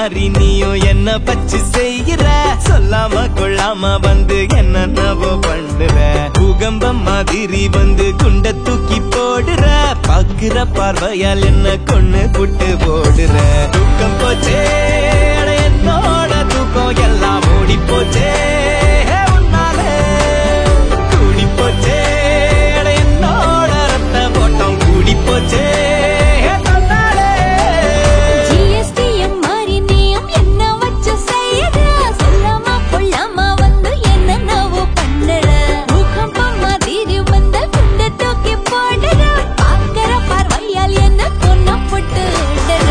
மாறி நீயும் என்ன பச்சு செய்கிற சொல்லாம கொள்ளாம வந்து என்னென்னவோ பண்ணுற பூகம்பம் மாதிரி வந்து குண்ட தூக்கி போடுற பாக்குற பார்வையால் என்ன கொன்னு புட்டு போடுற தூக்கம் போச்சே அட என்னோட தூக்கம் எல்லாம் ஓடி போச்சே உன்னாலே கூடி போச்சே அட என்னோட ரத்த போட்டம் கூடி போச்சே தன்னாலே ஜிஎஸ்டிஎம் மாறி நீயும் என்ன வச்சு செய்யற சொல்லாம கொள்ளாம வந்து என்னென்னவோ பண்ணுற பூகம்பம் மாதிரி வந்து குண்ட தூக்கி போடுற பாக்குற பார்வையால் என்ன கொன்ன போட்டு விடுற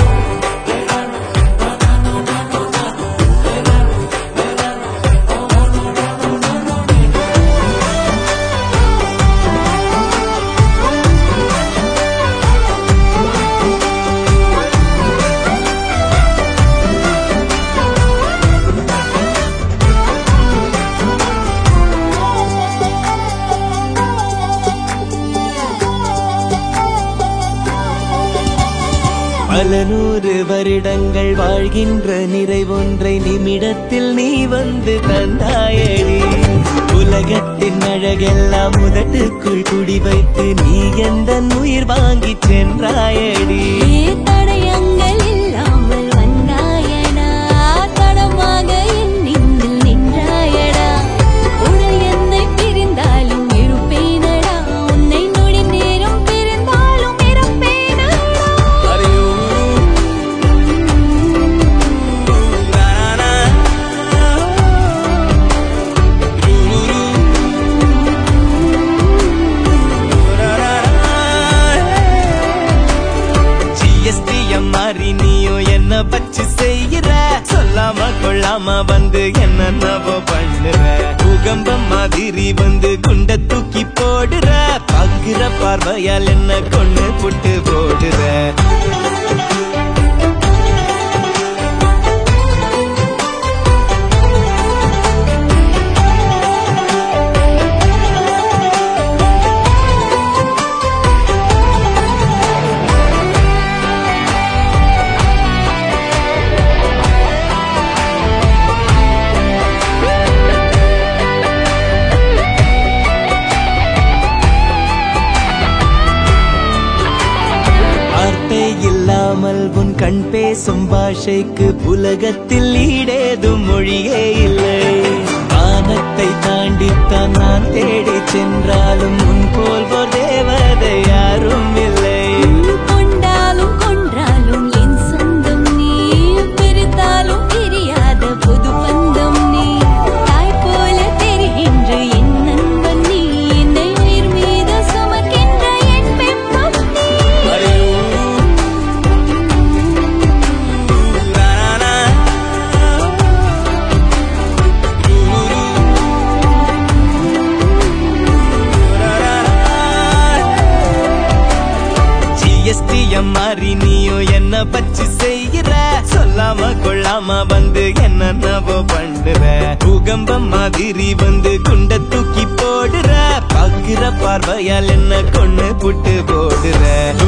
பல நூறு வருடங்கள் வாழ்கின்ற நிறைவொன்றை நிமிடத்தில் நீ வந்து தந்தாயடி உலகத்தின் அழகெல்லாம் முதட்டுக்குள் குடி வைத்து நீ எந்த உயிர் வாங்கி சென்றாயடி ஏ தடயங்கள் இல்லாமல் வந்தாயடா தடமாக என் நெஞ்சில் நின்றாயடா உடல் என்னை பிரிந்தாலும் இருப்பேனடா உன்னை நொடி நேரம் பிரிந்தாலும் இருப்பேனடா அறியோ ஜிஎஸ்டிஎம் மாறி நீயும் என்ன பச்சு செய்கிற சொல்லாம கொள்ளாம வந்து என்னென்னவோ பண்ணுற பூகம்பம் மாதிரி வந்து குண்ட தூக்கி போடுற பாக்குற பார்வையால் என்ன கொண்டு புட்டு போடுற வார்த்தை இல்லாமல் உன் கண் பேசும் பாஷைக்கு உலகத்தில் ஈடேதும் மொழியே இல்லை வானத்தை தாண்டித்தான் நான் தேடி சென்றாலும் உன் போல் ஒரு தேவதை யாரும் இல்லை கொண்டாலும் கொன்றாலும் என் சொந்தம் நீ பிரித்தாலும் பிரியாத புது பந்தம் நீ தாய் போல தெரிகின்ற என் நண்பன் நீ என்னை உயிர் மீது சுமக்கின்ற என் பிம்பம் நீ அறியோ. ரானா. ஜிஎஸ்டிஎம் மாறி நீயும் என்ன பச்சு செய்கிற சொல்லாம கொள்ளாம வந்து என்னென்னவோ பண்ணுற பூகம்பம் மாதிரி வந்து குண்ட தூக்கி போடுற பாக்குற பார்வையால் என்ன கொன்னு புட்டு போடுற